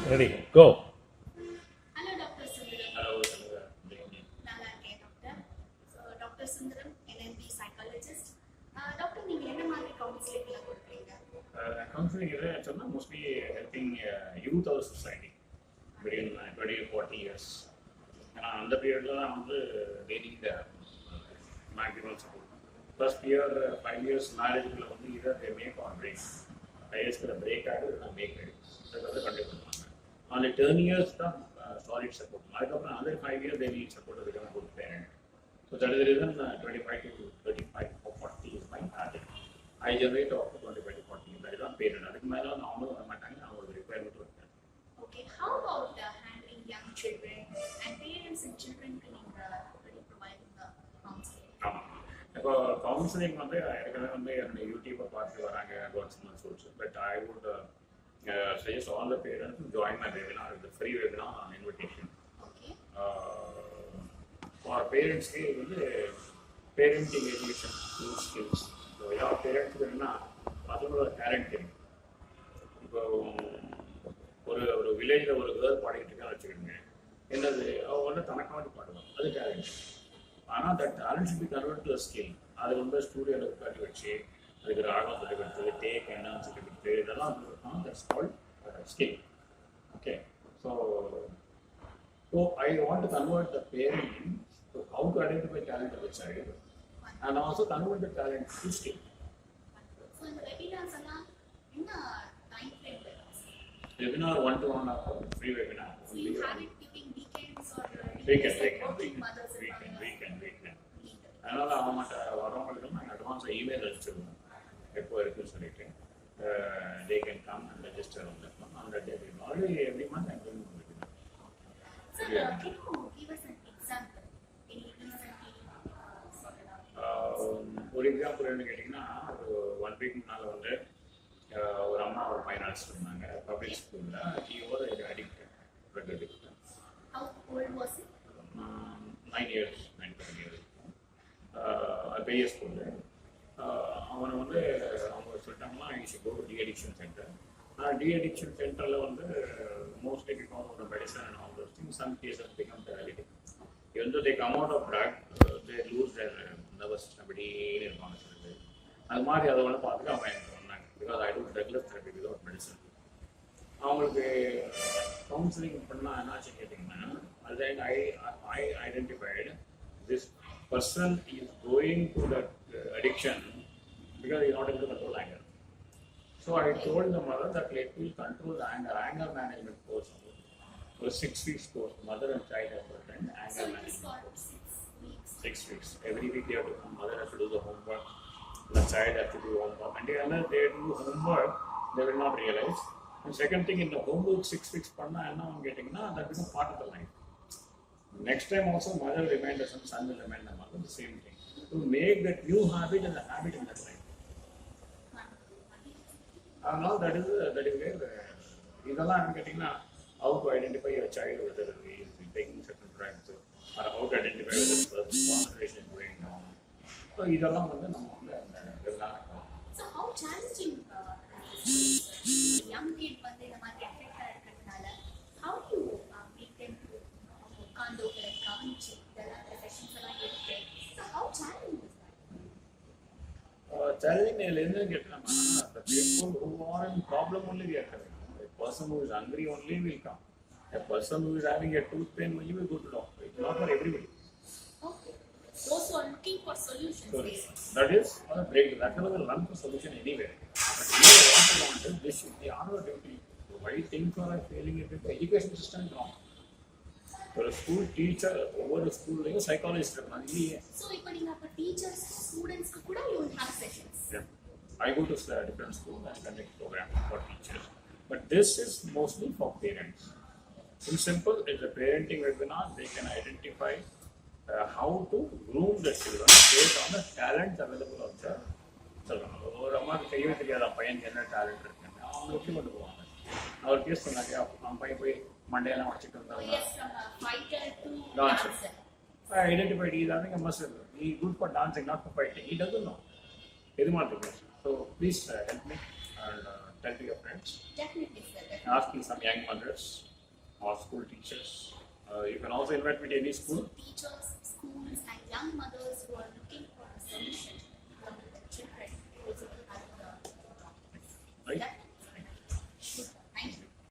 Ready go hello doctor Sundaram நல்லா இருக்கேன் doctor so doctor Sundaram NMP psychologist doctor நீங்கள் என்ன மாதிரி கவுன்சிலிங்லாம் கொடுக்குறீங்க கவுன்சிலிங் எது சொன்னால் mostly helping youth our society between twenty forty years ஏன்னா அந்த பீரியடில் தான் வந்து டெய்லி இந்த maximum support first year five years மேரேஜில் வந்து இதை they make or break five இயர்ஸ்க்கு பிரேக் ஆகிடுது மேக் ஆகிடுது அதை வந்து கண்டிப்பாக பண்ணுவாங்க அந்த டென் இயர்ஸ் தான் சாலிட் சப்போர்ட் அதுக்கப்புறம் other five years they need support அதுக்கான good parent so that is reason twenty five to thirty five forty is my target I generate of twenty five to forty அதுதான் period அதுக்கு மேலே வந்து அவங்களும் வர மாட்டாங்க அவங்களுக்கு ரிக்குவயர்மெண்ட் இருக்காது okay how about handling young children and parents and சில்ட்ரனுக்கு நீங்கள் really providing the counseling ஆமாம் இப்போ கவுன்சிலிங் வந்து ஏற்கனவே வந்து என்னுடைய யூடியூப்பை பார்த்து வராங்க government source but I would suggest all the parents join my webinar இது free webinar invitation okay for பேரண்ட்ஸ்க்கு வந்து parenting education to skills so யார் பேரண்ட்ஸ் வேணும்னா பசங்களோட டேலண்ட் தெரியும் இப்போ ஒரு ஒரு வில்லேஜில் ஒரு கேர்ள் பாடிக்கிட்டு இருக்கா வச்சுக்கோங்க என்னது அவ வந்து தனக்கு மட்டும் பாடுவான் அது டேலண்ட் ஆனால் that talent should be converted to a skill அது வந்து ஸ்டூடியோவில் உட்காந்து வச்சு அதுக்கு ராகம் சொல்லி கொடுத்து டேக் என்னன்னு சொல்லி கொடுத்து இதெல்லாம் that's called skill okay so So I want to convert the parent to how to identify talent of the child and also convert the talent to skill. So இந்த வெபினார்ஸ் எல்லாம் என்ன time frame Webinar one to one or free webinar. So you have it during weekends or Weekend, weekend, working weekend, mothers weekend, weekend, weekend. weekend. அதனால அவங்ககிட்ட வரவங்களுக்கு நாங்கள் advance email அனுப்பிச்சிருவோம் எப்போ இருக்குன்னு சொல்லிட்டு they can come and register வந்துருக்கோம் அந்த day already every month I'm doing webinar. Sir, uh, can you give us an example? Any recent uh, சொல்லலாம். ஆஹ் ஒரு எக்ஸாம்பிள் என்ன கேட்டிங்கன்னா ஒரு ஒன் வீக் முன்னால் வந்து ஆஹ் ஒரு அம்மா ஒரு பையன் அழைச்சிட்டு இருந்தாங்க பப்ளிக் ஸ்கூலில் ஹீவோட addict drug addict How old was it? Nine years nine ten years பெரிய ஸ்கூலு அவனை வந்து அவங்க சொல்லிட்டாங்கன்னா is go de-addiction centre ஆனால் டி அடிக்ஷன் சென்டரில் வந்து mostly because of medicine and all those thing some cases become டெரலிட்டிக் even though they come out of drug, uh, they lose their uh, nervous stability இருப்பாங்க சொல்லிட்டு அது மாதிரி அதை வந்து பார்த்துட்டு அவங்க எனக்கு சொன்னாங்க because I do regular therapy without medicine அவங்களுக்கு கவுன்சிலிங் பண்ணால் என்னாச்சு கேட்டிங்கன்னா அது I I identified this person is going to that addiction because is not able to control anger. So I told the mother that let me control the anger, anger management course. It was six weeks course, mother and child have to attend So anger it is management. for six weeks. Six weeks. Every week they have to come, mother has to do the homework, the child has to do homework. And unless they do homework, they will not realize. And second thing, in the homework six weeks panna and now I'm getting na that becomes part of the life. Next time also mother will remind the son, son will remind the mother, the same thing. To make that new habit and a habit in that life. And now that is uh, that is where uh, இதெல்லாம் என்ன கேட்டிங்கன்னா how to identify your child whether he is taking certain drugs or how to identify whether the person's concentration is going down. So இதெல்லாம் வந்து நம்ம வந்து அந்த இதெல்லாம் So how challenging uh, is this? young kid வந்து இந்த மாதிரி affect இருக்கிறதுனால how do you uh, make them to உட்கார்ந்து உங்களை கவனிச்சு இதெல்லாம் செஷன்ஸ் எல்லாம் எடுத்து so how challenging is that? Challenging இதில் என்னன்னு கேட்டோம்னா the people who are in problem only we are coming. A person who is hungry only will come. A person who is having a tooth pain only will go to doctor. It's not for everybody. Okay. Those who are looking for solutions So basically. that is a break. That is a run for solution anywhere. But here what I want is this should be our duty. Why things are failing in the education system is wrong. ஒரு school teacher ஒவ்வொரு ஸ்கூல்லையும் psychologist இருக்காங்க இல்லையே So இப்போ நீங்க அப்ப teachers ஸ்டூடெண்ட்ஸ்க்கு கூட you will have sessions. Yeah. I go to uh, different schools and conduct programs for teachers. But this is mostly for parents. In simple, it's a parenting webinar. They can identify uh, how to groom the children based on the talents available of the children. ஒரு அம்மாவுக்கு செய்யவே தெரியாத பையனுக்கு என்ன talent இருக்குன்னு அவங்க வச்சு கொண்டு போவாங்க அவர் கேஸ் சொன்னாங்க அவன் பையன் போய் மண்டையெல்லாம் வச்சுட்டு So இருந்தாங்க yes, from a fighter to Dancer. dancer. I identified he's having a muscle. He's good for dancing, not for fighting. He doesn't know. இது மாதிரி So please uh, help me and uh, tell to your friends. Definitely, sir. asking some young mothers or school teachers. Uh, you can also invite me to any school. So teachers, schools, and young mothers